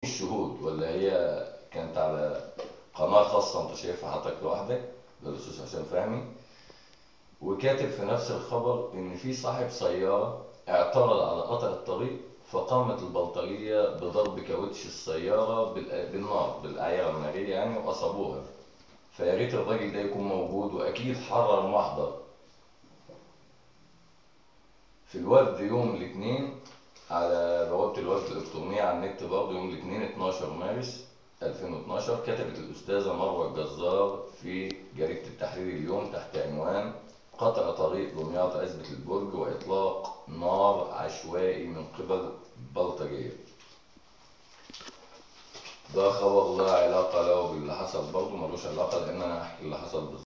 الشهود ولا هي كانت على قناة خاصة انت شايفها حضرتك لوحدك ده الأستاذ حسين فهمي وكاتب في نفس الخبر إن في صاحب سيارة اعترض على قطع الطريق فقامت البلطجية بضرب كاوتش السيارة بال- بالنار بالأعيار النارية يعني وأصابوها فيا ريت الراجل ده يكون موجود وأكيد حرر محضر في الوفد يوم الاثنين على بوابة الوفد الإلكترونية على النت برضه يوم الاثنين 12 مارس 2012 كتبت الأستاذة مروة الجزار في جريدة التحرير اليوم تحت عنوان قطع طريق دمياط عزبة البرج وإطلاق نار عشوائي من قبل بلطجية ده خبر لا علاقة له باللي حصل برضه ملوش علاقة لأن أنا هحكي اللي حصل بالظبط